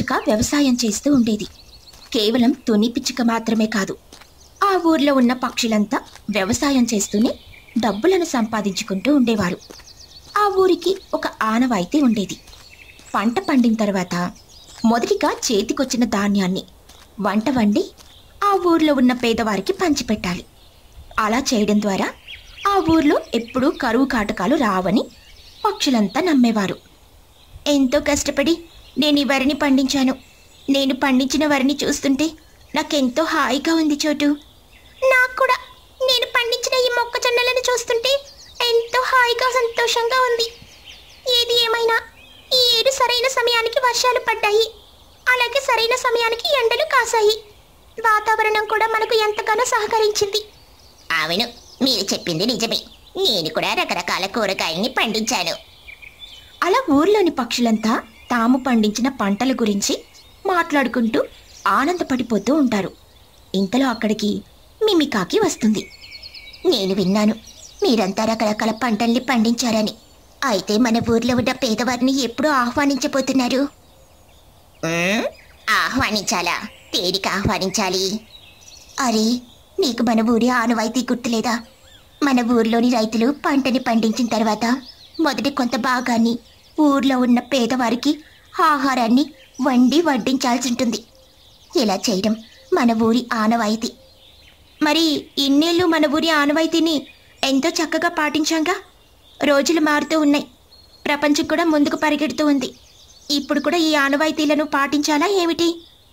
పిచ్చుక వ్యవసాయం చేస్తూ ఉండేది కేవలం తుని పిచ్చుక మాత్రమే కాదు ఆ ఊర్లో ఉన్న పక్షులంతా వ్యవసాయం చేస్తూనే డబ్బులను సంపాదించుకుంటూ ఉండేవారు ఆ ఊరికి ఒక ఆనవాయితీ ఉండేది పంట పండిన తర్వాత మొదటిగా చేతికొచ్చిన ధాన్యాన్ని వంట వండి ఆ ఊర్లో ఉన్న పేదవారికి పంచిపెట్టాలి అలా చేయడం ద్వారా ఆ ఊర్లో ఎప్పుడూ కరువు కాటకాలు రావని పక్షులంతా నమ్మేవారు ఎంతో కష్టపడి నేను ఈ వరిని పండించాను నేను పండించిన వరిని చూస్తుంటే నాకెంతో హాయిగా ఉంది చోటు నాకు కూడా నేను పండించిన ఈ మొక్కజొన్నలను చూస్తుంటే ఎంతో హాయిగా సంతోషంగా ఉంది ఏది ఏమైనా ఈ ఏడు సరైన సమయానికి వర్షాలు పడ్డాయి అలాగే సరైన సమయానికి ఎండలు కాసాయి వాతావరణం కూడా మనకు ఎంతగానో సహకరించింది అవును మీరు చెప్పింది నిజమే నేను కూడా రకరకాల కూరగాయల్ని పండించాను అలా ఊర్లోని పక్షులంతా తాము పండించిన పంటల గురించి మాట్లాడుకుంటూ ఆనందపడిపోతూ ఉంటారు ఇంతలో అక్కడికి మిమికాకి వస్తుంది నేను విన్నాను మీరంతా రకరకాల పంటల్ని పండించారని అయితే మన ఊర్లో ఉన్న పేదవారిని ఎప్పుడు ఆహ్వానించబోతున్నారు ఉమ్, ఆహ్వానించాలా దేనికి ఆహ్వానించాలి అరే నీకు మన ఊరి ఆనవాయితీ గుర్తులేదా మన ఊర్లోని రైతులు పంటని పండించిన తర్వాత మొదటి కొంత భాగాన్ని ఊర్లో ఉన్న పేదవారికి ఆహారాన్ని వండి వడ్డించాల్సి ఉంటుంది ఇలా చేయడం మన ఊరి ఆనవాయితీ మరి ఇన్నేళ్ళు మన ఊరి ఆనవాయితీని ఎంతో చక్కగా పాటించాంగా రోజులు మారుతూ ఉన్నాయి ప్రపంచం కూడా ముందుకు పరిగెడుతూ ఉంది ఇప్పుడు కూడా ఈ ఆనవాయితీలను పాటించాలా ఏమిటి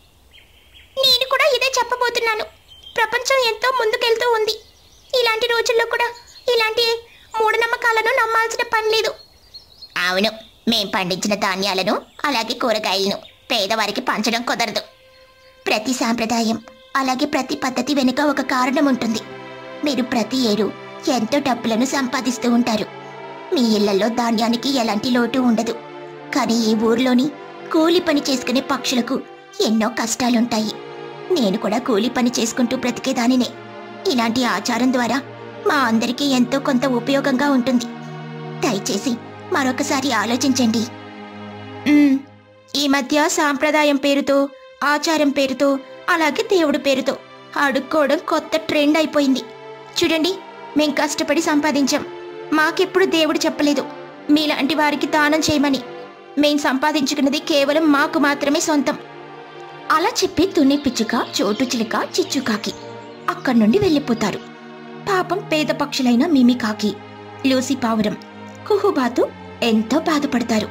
నేను కూడా ఇదే చెప్పబోతున్నాను ప్రపంచం ఎంతో ముందుకెళ్తూ ఉంది ఇలాంటి రోజుల్లో కూడా ఇలాంటి మూఢనమ్మకాలను నమ్మాల్సిన పని లేదు అవును మేం పండించిన ధాన్యాలను అలాగే కూరగాయలను పేదవారికి పంచడం కుదరదు ప్రతి సాంప్రదాయం అలాగే ప్రతి పద్ధతి వెనుక ఒక కారణం ఉంటుంది మీరు ప్రతి ఏడు ఎంతో డబ్బులను సంపాదిస్తూ ఉంటారు మీ ఇళ్లలో ధాన్యానికి ఎలాంటి లోటు ఉండదు కానీ ఈ ఊర్లోని కూలి పని చేసుకునే పక్షులకు ఎన్నో కష్టాలుంటాయి నేను కూడా కూలి పని చేసుకుంటూ బ్రతికేదానినే ఇలాంటి ఆచారం ద్వారా మా అందరికీ ఎంతో కొంత ఉపయోగంగా ఉంటుంది దయచేసి మరొకసారి ఆలోచించండి మ్మ్. ఈ మధ్య సాంప్రదాయం పేరుతో ఆచారం పేరుతో అలాగే దేవుడి పేరుతో అడుక్కోవడం కొత్త ట్రెండ్ అయిపోయింది చూడండి మేం కష్టపడి సంపాదించాం మాకెప్పుడు దేవుడు చెప్పలేదు మీలాంటి వారికి దానం చేయమని మేం సంపాదించుకున్నది కేవలం మాకు మాత్రమే సొంతం అలా చెప్పి తుని పిచ్చుక చోటు చిలుక చిచ్చుకాకి అక్కడి నుండి వెళ్ళిపోతారు పాపం పేద పక్షులైన మిమికాకి లూసి పావురం కుహుబాతు ఎంతో బాధపడతారు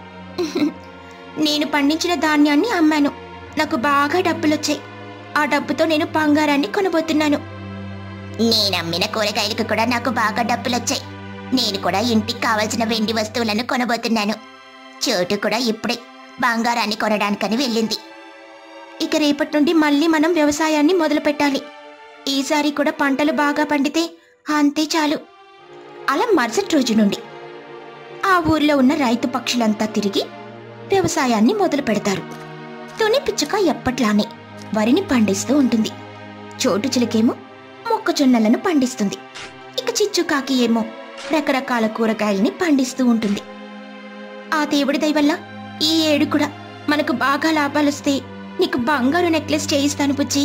నేను పండించిన ధాన్యాన్ని అమ్మాను నాకు బాగా డబ్బులొచ్చాయి ఆ డబ్బుతో నేను బంగారాన్ని కొనబోతున్నాను నేనమ్మిన కూరగాయలకు కూడా నాకు బాగా డబ్బులొచ్చాయి నేను కూడా ఇంటికి కావలసిన వెండి వస్తువులను కొనబోతున్నాను చోటు కూడా ఇప్పుడే బంగారాన్ని కొనడానికని వెళ్ళింది ఇక రేపటి నుండి మళ్ళీ మనం వ్యవసాయాన్ని మొదలు పెట్టాలి ఈసారి కూడా పంటలు బాగా పండితే అంతే చాలు అలా మరుసటి రోజు నుండి ఆ ఊర్లో ఉన్న రైతు పక్షులంతా తిరిగి వ్యవసాయాన్ని మొదలు పెడతారు తుని పిచ్చుక ఎప్పట్లానే వరిని పండిస్తూ ఉంటుంది చోటు చిలుకేమో మొక్కజొన్నలను పండిస్తుంది ఇక చిచ్చుకాకి ఏమో రకరకాల కూరగాయల్ని పండిస్తూ ఉంటుంది ఆ దేవుడి దయ వల్ల ఈ ఏడు కూడా మనకు బాగా లాభాలొస్తే నీకు బంగారు నెక్లెస్ చేయిస్తాను బుజ్జి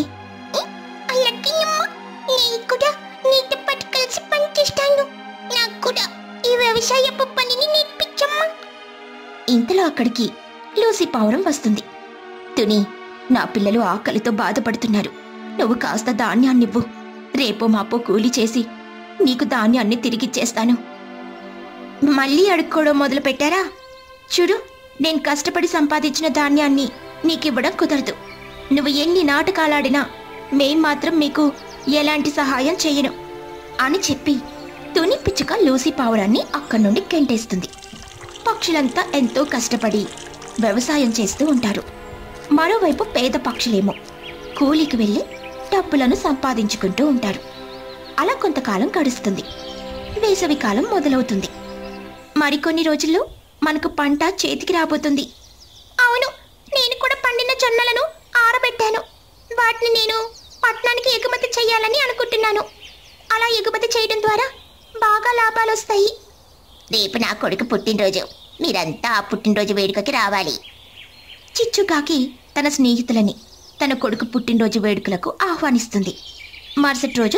నేను కూడా నీతో పాటు కలిసి పనిచేస్తాను నాకు కూడా ఈ వ్యవసాయపు పనిని నేర్పించమ్మా ఇంతలో అక్కడికి లూసీ పావురం వస్తుంది తుని నా పిల్లలు ఆకలితో బాధపడుతున్నారు నువ్వు కాస్త ధాన్యాన్నివ్వు రేపో మాపో కూలి చేసి నీకు ధాన్యాన్ని తిరిగిచ్చేస్తాను మళ్ళీ అడుక్కోవడం మొదలు పెట్టారా చూడు నేను కష్టపడి సంపాదించిన ధాన్యాన్ని నీకివ్వడం కుదరదు నువ్వు ఎన్ని నాటకాలాడినా మేం మాత్రం మీకు ఎలాంటి సహాయం చెయ్యను అని చెప్పి తుని పిచ్చుక లూసీ పావురాన్ని అక్కడి నుండి గెంటేస్తుంది పక్షులంతా ఎంతో కష్టపడి వ్యవసాయం చేస్తూ ఉంటారు మరోవైపు పేద పక్షులేమో కూలికి వెళ్ళి డబ్బులను సంపాదించుకుంటూ ఉంటారు అలా కొంతకాలం గడుస్తుంది వేసవి కాలం మొదలవుతుంది మరికొన్ని రోజుల్లో మనకు పంట చేతికి రాబోతుంది అవును నేను కూడా పండిన జొన్నలను ఆరబెట్టాను వాటిని నేను పట్నానికి ఎగుమతి చేయాలని అనుకుంటున్నాను అలా ఎగుమతి చేయడం ద్వారా బాగా లాభాలు వస్తాయి రేపు నా కొడుకు పుట్టినరోజు మీరంతా ఆ పుట్టినరోజు వేడుకకి రావాలి చిచ్చుకాకి తన స్నేహితులని తన కొడుకు పుట్టినరోజు వేడుకలకు ఆహ్వానిస్తుంది మరుసటి రోజు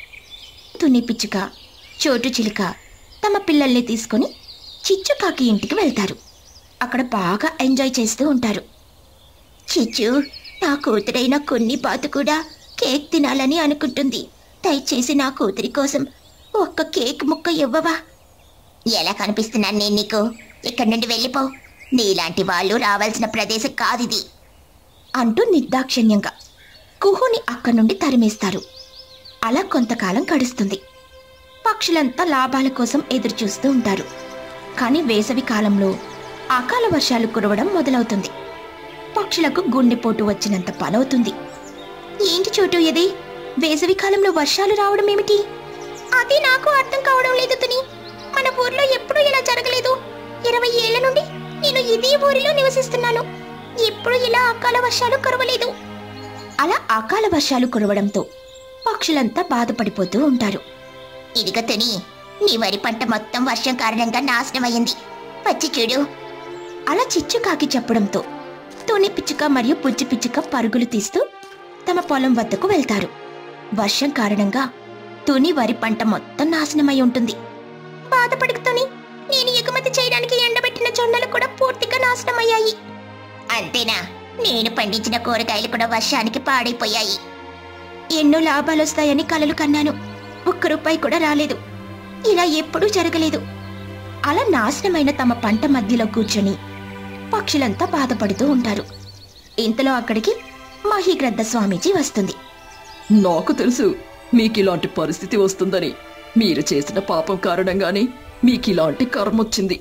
తుని పిచ్చుక చోటు చిలుక తమ పిల్లల్ని తీసుకొని చిచ్చుకాకి ఇంటికి వెళ్తారు అక్కడ బాగా ఎంజాయ్ చేస్తూ ఉంటారు చిచ్చు నా కూతురైన కొన్ని బాతు కూడా కేక్ తినాలని అనుకుంటుంది దయచేసి నా కూతురి కోసం ఒక్క కేక్ ముక్క ఇవ్వవా ఎలా కనిపిస్తున్నాను నేను నీకు ఇక్కడి నుండి వెళ్ళిపో నీలాంటి వాళ్ళు రావాల్సిన ప్రదేశం కాదిది అంటూ నిర్దాక్షిణ్యంగా కుహుని అక్కడి నుండి తరిమేస్తారు అలా కొంతకాలం గడుస్తుంది పక్షులంతా లాభాల కోసం ఎదురు చూస్తూ ఉంటారు కానీ వేసవి కాలంలో అకాల వర్షాలు కురవడం మొదలవుతుంది పక్షులకు గుండెపోటు వచ్చినంత పనవుతుంది ఏంటి చోటు ఇది వేసవి కాలంలో వర్షాలు రావడం ఏమిటి అది నాకు అర్థం కావడం లేదు తుని మన ఊర్లో ఎప్పుడూ ఇలా జరగలేదు ఇరవై ఏళ్ల నుండి నేను ఇదే ఊరిలో నివసిస్తున్నాను ఎప్పుడు ఇలా అకాల వర్షాలు కురవలేదు అలా అకాల వర్షాలు కురవడంతో పక్షులంతా బాధపడిపోతూ ఉంటారు ఇదిగో తుని నీ వరి పంట మొత్తం వర్షం కారణంగా నాశనమైంది వచ్చి చూడు అలా చిచ్చుకాకి చెప్పడంతో తోని పిచ్చుక మరియు పుచ్చి పిచ్చుక పరుగులు తీస్తూ తమ పొలం వద్దకు వెళ్తారు వర్షం కారణంగా తుని వరి పంట మొత్తం నాశనమై ఉంటుంది బాధపడుకుతోని నేను ఎగుమతి చేయడానికి ఎండబెట్టిన జొన్నలు కూడా పూర్తిగా నాశనమయ్యాయి అంతేనా నేను పండించిన కూరగాయలు కూడా వర్షానికి పాడైపోయాయి ఎన్నో లాభాలొస్తాయని కలలు కన్నాను ఒక్క రూపాయి కూడా రాలేదు ఇలా ఎప్పుడూ జరగలేదు అలా నాశనమైన తమ పంట మధ్యలో కూర్చొని పక్షులంతా బాధపడుతూ ఉంటారు ఇంతలో అక్కడికి మహిగ్రద్ద స్వామీజీ వస్తుంది నాకు తెలుసు మీకిలాంటి పరిస్థితి వస్తుందని మీరు చేసిన పాపం కారణంగానే మీకిలాంటి కర్మొచ్చింది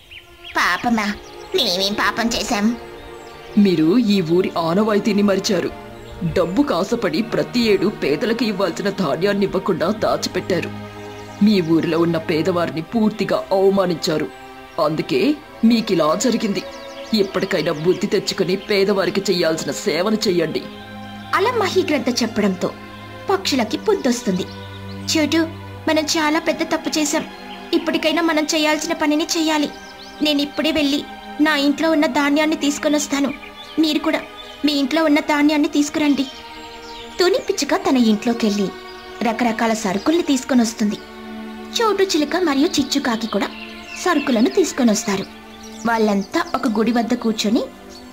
పాపమా మేమేం పాపం చేశాం మీరు ఈ ఊరి ఆనవాయితీని మరిచారు డబ్బు కాసపడి ప్రతి ఏడు పేదలకు ఇవ్వాల్సిన ధాన్యాన్ని ఇవ్వకుండా దాచిపెట్టారు మీ ఊరిలో ఉన్న పేదవారిని పూర్తిగా అవమానించారు అందుకే మీకిలా జరిగింది ఎప్పటికైనా బుద్ధి తెచ్చుకుని పేదవారికి చెయ్యాల్సిన సేవను చెయ్యండి అలా మహిగ్రద్ద చెప్పడంతో పక్షులకి బుద్ధొస్తుంది చోటు మనం చాలా పెద్ద తప్పు చేశాం ఇప్పటికైనా మనం చేయాల్సిన పనిని చేయాలి నేను ఇప్పుడే వెళ్ళి నా ఇంట్లో ఉన్న ధాన్యాన్ని తీసుకొని వస్తాను మీరు కూడా మీ ఇంట్లో ఉన్న ధాన్యాన్ని తీసుకురండి తుని పిచ్చుక తన ఇంట్లోకెళ్ళి రకరకాల సరుకుల్ని తీసుకొని వస్తుంది చోటు చిలుక మరియు చిచ్చుకాకి కూడా సరుకులను తీసుకొని వస్తారు వాళ్ళంతా ఒక గుడి వద్ద కూర్చొని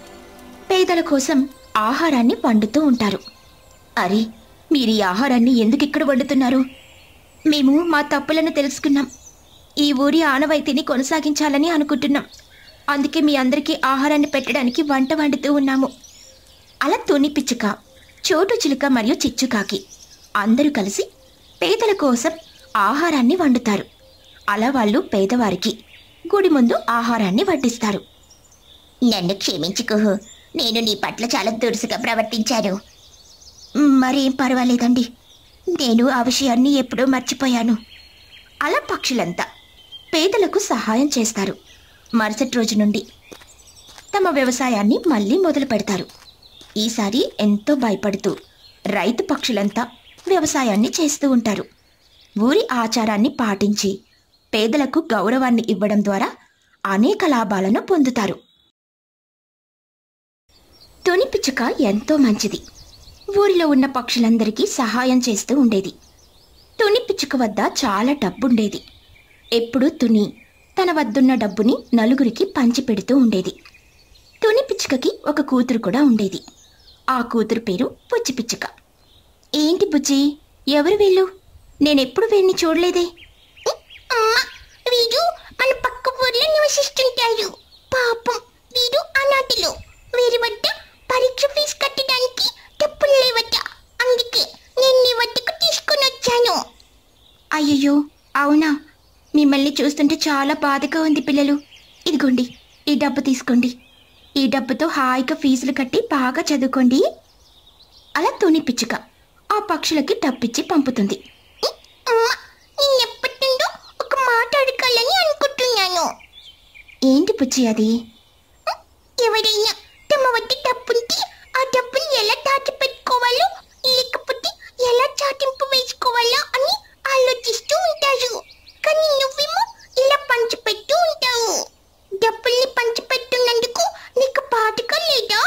పేదల కోసం ఆహారాన్ని వండుతూ ఉంటారు అరే మీరు ఈ ఆహారాన్ని ఎందుకు ఇక్కడ వండుతున్నారు మేము మా తప్పులను తెలుసుకున్నాం ఈ ఊరి ఆనవాయితీని కొనసాగించాలని అనుకుంటున్నాం అందుకే మీ అందరికీ ఆహారాన్ని పెట్టడానికి వంట వండుతూ ఉన్నాము అలా తుని పిచ్చుక చోటు చిలుక మరియు చిచ్చుకాకి అందరూ కలిసి పేదల కోసం ఆహారాన్ని వండుతారు అలా వాళ్ళు పేదవారికి గుడి ముందు ఆహారాన్ని వడ్డిస్తారు నన్ను క్షమించు కుహు నేను నీ పట్ల చాలా దురుసుగా ప్రవర్తించాను మరేం పర్వాలేదండి నేను ఆ విషయాన్ని ఎప్పుడూ మర్చిపోయాను అలా పక్షులంతా పేదలకు సహాయం చేస్తారు మరుసటి రోజు నుండి తమ వ్యవసాయాన్ని మళ్ళీ మొదలు పెడతారు ఈసారి ఎంతో భయపడుతూ రైతు పక్షులంతా వ్యవసాయాన్ని చేస్తూ ఉంటారు ఊరి ఆచారాన్ని పాటించి పేదలకు గౌరవాన్ని ఇవ్వడం ద్వారా అనేక లాభాలను పొందుతారు తొని పిచ్చుక ఎంతో మంచిది ఊరిలో ఉన్న పక్షులందరికీ సహాయం చేస్తూ ఉండేది తుని పిచ్చుక వద్ద చాలా డబ్బుండేది ఎప్పుడూ తుని తన వద్దున్న డబ్బుని నలుగురికి పంచిపెడుతూ ఉండేది తుని పిచ్చుకకి ఒక కూతురు కూడా ఉండేది ఆ కూతురు పేరు బుజ్జి పిచ్చుక ఏంటి బుజ్జి ఎవరు వీళ్ళు నేనెప్పుడు వీరిని చూడలేదే అమ్మా వీరు మన పక్క ఊర్లో నివసిస్తుంటారు పాపం వీరు అనాథలు వీరి వద్ద పరీక్ష ఫీజు కట్టడానికి డబ్బులు లేవట అందుకే నేను నీ వద్దకు తీసుకుని వచ్చాను అయ్యయ్యో అవునా మిమ్మల్ని చూస్తుంటే చాలా బాధగా ఉంది పిల్లలు ఇదిగోండి ఈ డబ్బు తీసుకోండి ఈ డబ్బుతో హాయిగా ఫీజులు కట్టి బాగా చదువుకోండి అలా తుని పిచ్చుక ఆ పక్షులకి డబ్బిచ్చి పంపుతుంది అమ్మా నిన్నెప్పటి నుండో ఒక మాట అడగాలని అనుకుంటున్నాను ఏంటి పుచ్చి అది ఎవరైనా తమ వద్ద డబ్బుంటే ఆ డబ్బుని ఎలా దాచిపెట్టుకోవాలో లేకపోతే ఎలా చాటింపు వేసుకోవాలో అని ఆలోచిస్తూ ఉంటారు కానీ నువ్వేమో ఇలా పంచిపెడుతూ ఉంటావు డబ్బుల్ని పంచిపెట్టున్నందుకు నీకు బాధగా లేదా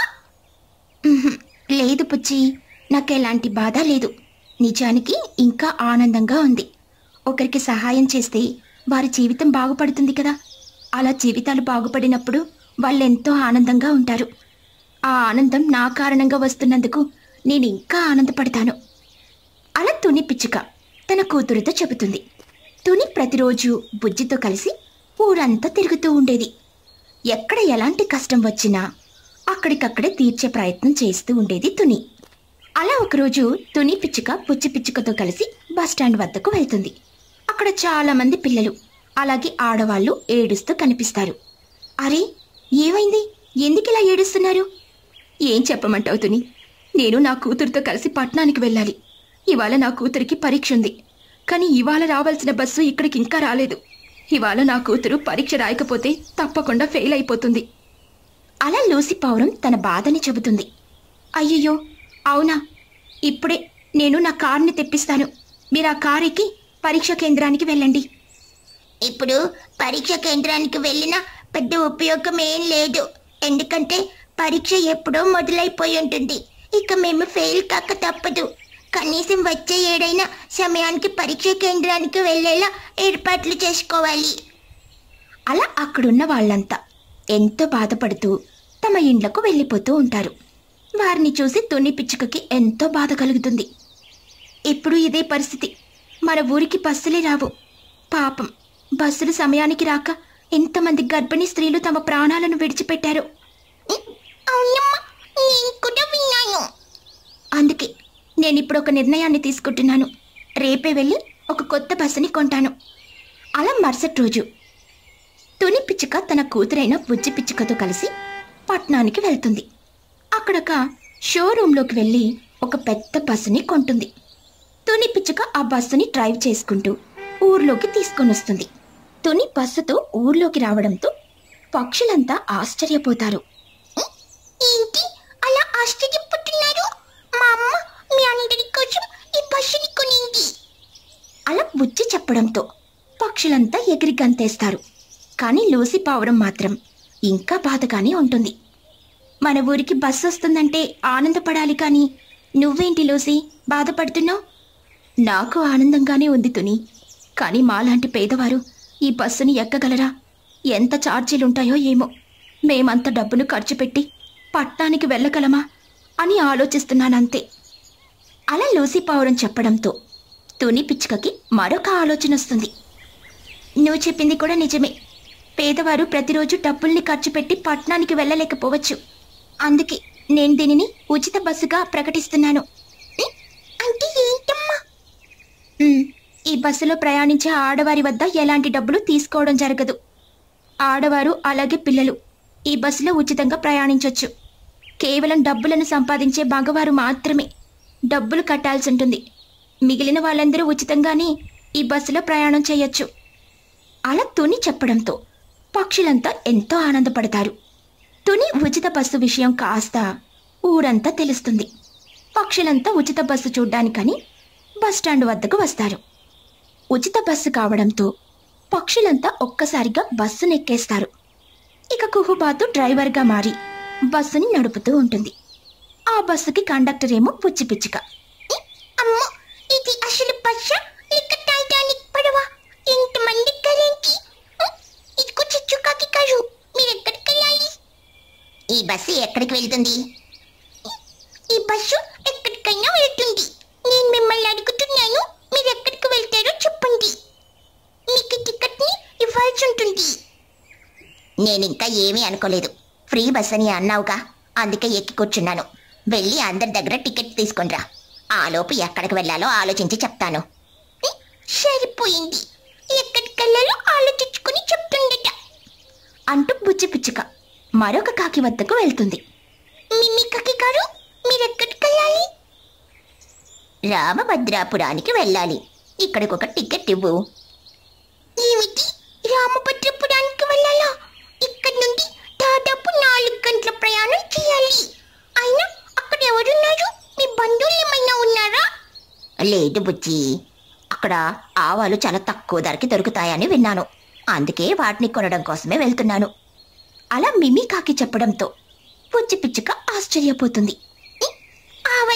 పుచ్చి నాకెలాంటి బాధ లేదు నిజానికి ఇంకా ఆనందంగా ఉంది ఒకరికి సహాయం చేస్తే వారి జీవితం బాగుపడుతుంది కదా అలా జీవితాలు బాగుపడినప్పుడు వాళ్ళెంతో ఆనందంగా ఉంటారు ఆ ఆనందం నా కారణంగా వస్తున్నందుకు నేను ఇంకా ఆనందపడతాను అలా తుని పిచ్చుక తన కూతురుతో చెబుతుంది తుని ప్రతిరోజు బుజ్జితో కలిసి ఊరంతా తిరుగుతూ ఉండేది ఎక్కడ ఎలాంటి కష్టం వచ్చినా అక్కడికక్కడే తీర్చే ప్రయత్నం చేస్తూ ఉండేది తుని అలా ఒకరోజు తుని పిచ్చుక పుచ్చి పిచ్చుకతో కలిసి బస్టాండ్ వద్దకు వెళ్తుంది అక్కడ చాలా మంది పిల్లలు అలాగే ఆడవాళ్ళు ఏడుస్తూ కనిపిస్తారు అరే ఏమైంది ఎందుకిలా ఏడుస్తున్నారు ఏం చెప్పమంటావు తుని నేను నా కూతురుతో కలిసి పట్నానికి వెళ్ళాలి ఇవాళ నా కూతురికి పరీక్ష ఉంది కానీ ఇవాళ రావాల్సిన బస్సు ఇక్కడికి ఇంకా రాలేదు ఇవాళ నా కూతురు పరీక్ష రాయకపోతే తప్పకుండా ఫెయిల్ అయిపోతుంది అలా లూసి పౌరం తన బాధని చెబుతుంది అయ్యయ్యో అవునా ఇప్పుడే నేను నా కార్ని తెప్పిస్తాను మీరు ఆ కార్ ఎక్కి పరీక్ష కేంద్రానికి వెళ్ళండి ఇప్పుడు పరీక్ష కేంద్రానికి వెళ్ళినా పెద్ద ఉపయోగం ఏం లేదు ఎందుకంటే పరీక్ష ఎప్పుడో మొదలైపోయి ఉంటుంది ఇక మేము ఫెయిల్ కాక తప్పదు కనీసం వచ్చే ఏడైనా సమయానికి పరీక్ష కేంద్రానికి వెళ్ళేలా ఏర్పాట్లు చేసుకోవాలి అలా అక్కడున్న వాళ్ళంతా ఎంతో బాధపడుతూ తమ ఇండ్లకు వెళ్ళిపోతూ ఉంటారు వారిని చూసి తుని పిచ్చుకకి ఎంతో బాధ కలుగుతుంది ఇప్పుడు ఇదే పరిస్థితి మన ఊరికి బస్సులే రావు పాపం బస్సులు సమయానికి రాక ఎంతమంది గర్భిణీ స్త్రీలు తమ ప్రాణాలను విడిచిపెట్టారు అవునమ్మా నేను కూడా విన్నాను అందుకే నేను ఇప్పుడు ఒక నిర్ణయాన్ని తీసుకుంటున్నాను రేపే వెళ్ళి ఒక కొత్త బస్సుని కొంటాను అలా మరుసటి రోజు తుని పిచ్చుక తన కూతురైన బుజ్జి పిచ్చుకతో కలిసి పట్నానికి వెళ్తుంది అక్కడొక షోరూంలోకి వెళ్ళి ఒక పెద్ద బస్సుని కొంటుంది తుని పిచ్చుక ఆ బస్సుని డ్రైవ్ చేసుకుంటూ ఊర్లోకి తీసుకొని వస్తుంది తుని బస్సుతో ఊర్లోకి రావడంతో పక్షులంతా ఆశ్చర్యపోతారు ఏంటి అలా ఆశ్చర్యపోతున్నారు మా అమ్మ మీ అందరి కోసం ఈ బస్సుని కొనింది అలా బుజ్జి చెప్పడంతో పక్షులంతా ఎగిరి గంతేస్తారు కానీ లూసి పావడం మాత్రం ఇంకా బాధగానే ఉంటుంది మన ఊరికి బస్సు వస్తుందంటే ఆనందపడాలి కానీ నువ్వేంటి లూసి బాధపడుతున్నావు నాకు ఆనందంగానే ఉంది తుని కానీ మాలాంటి పేదవారు ఈ బస్సుని ఎక్కగలరా ఎంత ఛార్జీలుంటాయో ఏమో మేమంత డబ్బును ఖర్చు పెట్టి పట్నానికి వెళ్ళగలమా అని ఆలోచిస్తున్నానంతే అలా లూసి పావురం చెప్పడంతో తుని పిచ్చుకకి మరొక ఆలోచన వస్తుంది నువ్వు చెప్పింది కూడా నిజమే పేదవారు ప్రతిరోజు డబ్బుల్ని ఖర్చు పెట్టి పట్నానికి వెళ్ళలేకపోవచ్చు అందుకే నేను దీనిని ఉచిత బస్సుగా ప్రకటిస్తున్నాను అంటే ఏంటమ్మా ఉమ్, ఈ బస్సులో ప్రయాణించే ఆడవారి వద్ద ఎలాంటి డబ్బులు తీసుకోవడం జరగదు ఆడవారు అలాగే పిల్లలు ఈ బస్సులో ఉచితంగా ప్రయాణించొచ్చు కేవలం డబ్బులను సంపాదించే మగవారు మాత్రమే డబ్బులు కట్టాల్సి ఉంటుంది మిగిలిన వాళ్ళందరూ ఉచితంగానే ఈ బస్సులో ప్రయాణం చేయొచ్చు అలా తుని చెప్పడంతో పక్షులంతా ఎంతో ఆనందపడతారు తుని ఉచిత బస్సు విషయం కాస్త ఊరంతా తెలుస్తుంది పక్షులంతా ఉచిత బస్సు చూడ్డానికని బస్టాండ్ వద్దకు వస్తారు ఉచిత బస్సు కావడంతో పక్షులంతా ఒక్కసారిగా బస్సును ఎక్కేస్తారు ఇక కుహుబాతు డ్రైవర్గా మారి బస్సుని నడుపుతూ ఉంటుంది ఆ బస్సుకి కండక్టర్ ఏమో పుచ్చి పిచ్చుక అమ్మో ఇది అసలు బస్సా లేక టైటానిక్ పడవ ఎంతమంది కరేంటి ఇదిగో చిచ్చుకాకి కారు మీరు ఎక్కడికి వెళ్ళాలి ఈ బస్సు ఎక్కడికి వెళ్తుంది ఈ బస్సు ఎక్కడికైనా వెళ్తుంది నేను మిమ్మల్ని అడుగుతున్నాను మీరు ఎక్కడికి వెళ్తారో చెప్పండి మీకు టికెట్ని ఇవ్వాల్సి ఉంటుంది నేను ఇంకా ఏమీ అనుకోలేదు ఫ్రీ బస్ అని అన్నావుగా అందుకే ఎక్కి కూర్చున్నాను వెళ్ళి అందరి దగ్గర టికెట్ తీసుకొనిరా ఆలోపు ఎక్కడికి వెళ్ళాలో ఆలోచించి చెప్తాను ఉం, సరిపోయింది ఎక్కడికి వెళ్ళాలో ఆలోచించుకుని చెప్తుండట అంటూ బుచ్చి పిచ్చుక మరొక కాకి వద్దకు వెళ్తుంది మిమికకి గారు మీరు ఎక్కడికి వెళ్ళాలి రామభద్రాపురానికి వెళ్ళాలి ఇక్కడికి ఒక టికెట్ ఇవ్వు ఏమిటి రామభద్రపురానికి వెళ్ళాలా ఇక్కడ నుండి దాదాపు నాలుగు గంటల ప్రయాణం చేయాలి అయినా అక్కడ ఎవరున్నారు మీ బంధువులు ఏమైనా ఉన్నారా లేదు బుజ్జి అక్కడ ఆవాలు చాలా తక్కువ ధరకి దొరుకుతాయని విన్నాను అందుకే వాటిని కొనడం కోసమే వెళ్తున్నాను అలా మిమి కాకి చెప్పడంతో పుచ్చి పిచ్చుక ఆశ్చర్యపోతుంది ఆవ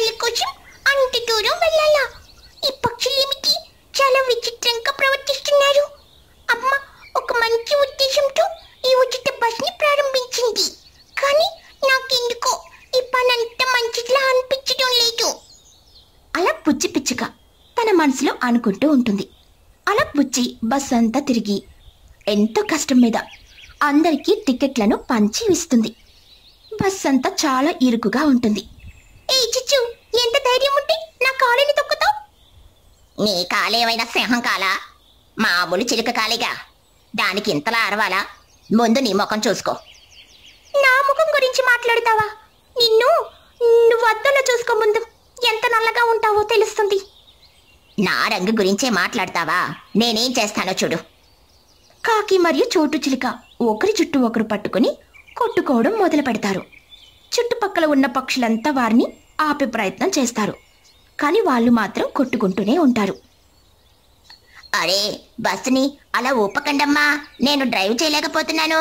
దూరం వెళ్ళాలా ఈ పక్షులు ఏమిటి చాలా విచిత్రంగా ప్రవర్తిస్తున్నారు అమ్మ ఒక మంచి ఉద్దేశంతో ఈ ఉచిత బస్ని ప్రారంభించింది కానీ నాకెందుకో ఈ పనంత మంచిదిలా అనిపించడం లేదు అలా బుజ్జి పిచ్చుక తన మనసులో అనుకుంటూ ఉంటుంది అలా బుజ్జి బస్ అంతా తిరిగి ఎంతో కష్టం మీద అందరికీ టికెట్లను పంచి ఇస్తుంది బస్ అంతా చాలా ఇరుకుగా ఉంటుంది ఏ చిచ్చు ఎంత ధైర్యం ఉంటే నా కాలేని తొక్కుతావు నీ కాలేమైనా సింహం కాలా మామూలు చిలుక కాలేగా దానికి ఇంతలా అరవాలా ముందు నీ ముఖం చూసుకో నా ముఖం గురించి మాట్లాడతావా నిన్ను నువ్వు అద్దంలో చూసుకో ముందు ఎంత నల్లగా ఉంటావో తెలుస్తుంది నా రంగు గురించే మాట్లాడతావా నేనేం చేస్తానో చూడు కాకి మరియు చోటు చిలుక ఒకరి చుట్టూ ఒకరు పట్టుకుని కొట్టుకోవడం మొదలు పెడతారు చుట్టుపక్కల ఉన్న పక్షులంతా వారిని ఆపే ప్రయత్నం చేస్తారు కానీ వాళ్ళు మాత్రం కొట్టుకుంటూనే ఉంటారు అరే బస్సుని అలా ఊపకండమ్మా నేను డ్రైవ్ చేయలేకపోతున్నాను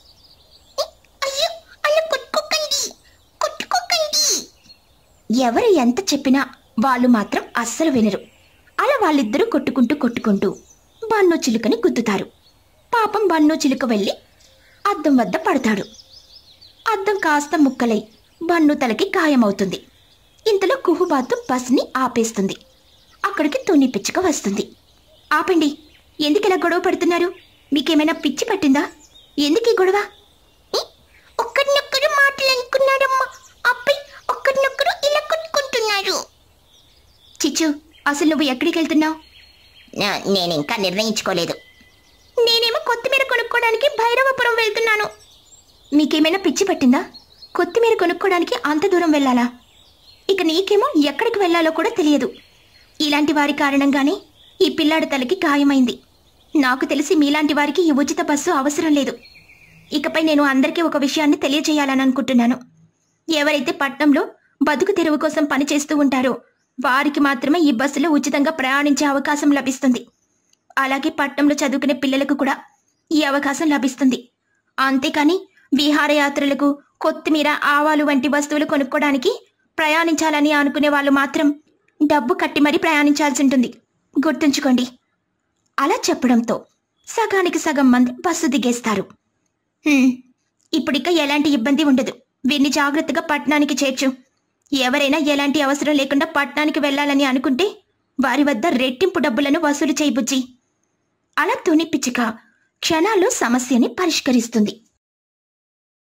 అయ్యో అలా కొట్టుకోకండి కొట్టుకోకండి ఎవరు ఎంత చెప్పినా వాళ్ళు మాత్రం అస్సలు వినరు అలా వాళ్ళిద్దరూ కొట్టుకుంటూ కొట్టుకుంటూ బన్ను చిలుకని గుద్దుతారు పాపం బన్ను చిలుక వెళ్ళి అద్దం వద్ద పడతాడు అద్దం కాస్త ముక్కలై బన్ను తలకి గాయమవుతుంది ఇంతలో కుహుబాతు బస్ని ఆపేస్తుంది అక్కడికి తుని పిచ్చుక వస్తుంది ఆపండి ఎందుకు ఇలా గొడవ పడుతున్నారు మీకేమైనా పిచ్చి పట్టిందా ఎందుకు ఈ గొడవ ఒక్కరినొక్కరు మాటలు అనుకున్నారమ్మా అబ్బాయి ఒక్కరినొక్కరు ఇలా కొట్టుకుంటున్నారు చిచ్చు అసలు నువ్వు ఎక్కడికి వెళ్తున్నావు నేను ఇంకా నిర్ణయించుకోలేదు నేనేమో కొత్తిమీర కొనుక్కోవడానికి భైరవపురం వెళ్తున్నాను మీకేమైనా పిచ్చి పట్టిందా కొత్తిమీర కొనుక్కోవడానికి అంత దూరం వెళ్ళాలా ఇక నీకేమో ఎక్కడికి వెళ్ళాలో కూడా తెలియదు ఇలాంటి వారి కారణంగానే ఈ పిల్లాడి తలకి గాయమైంది నాకు తెలిసి మీలాంటి వారికి ఈ ఉచిత బస్సు అవసరం లేదు ఇకపై నేను అందరికీ ఒక విషయాన్ని తెలియజేయాలని అనుకుంటున్నాను ఎవరైతే పట్నంలో బతుకు తెరువు కోసం పనిచేస్తూ ఉంటారో వారికి మాత్రమే ఈ బస్సులో ఉచితంగా ప్రయాణించే అవకాశం లభిస్తుంది అలాగే పట్నంలో చదువుకునే పిల్లలకు కూడా ఈ అవకాశం లభిస్తుంది అంతేకాని విహారయాత్రలకు కొత్తిమీర ఆవాలు వంటి వస్తువులు కొనుక్కోవడానికి ప్రయాణించాలని అనుకునే వాళ్ళు మాత్రం డబ్బు కట్టి మరీ ప్రయాణించాల్సి ఉంటుంది గుర్తుంచుకోండి అలా చెప్పడంతో సగానికి సగం మంది బస్సు దిగేస్తారు "హ్మ్, ఇప్పుడిక ఎలాంటి ఇబ్బంది ఉండదు వీరిని జాగ్రత్తగా పట్టణానికి చేర్చు ఎవరైనా ఎలాంటి అవసరం లేకుండా పట్టణానికి వెళ్ళాలని అనుకుంటే వారి వద్ద రెట్టింపు డబ్బులను వసూలు చేయి బుజ్జి అలా తుని పిచ్చుక క్షణాల్లో సమస్యని పరిష్కరిస్తుంది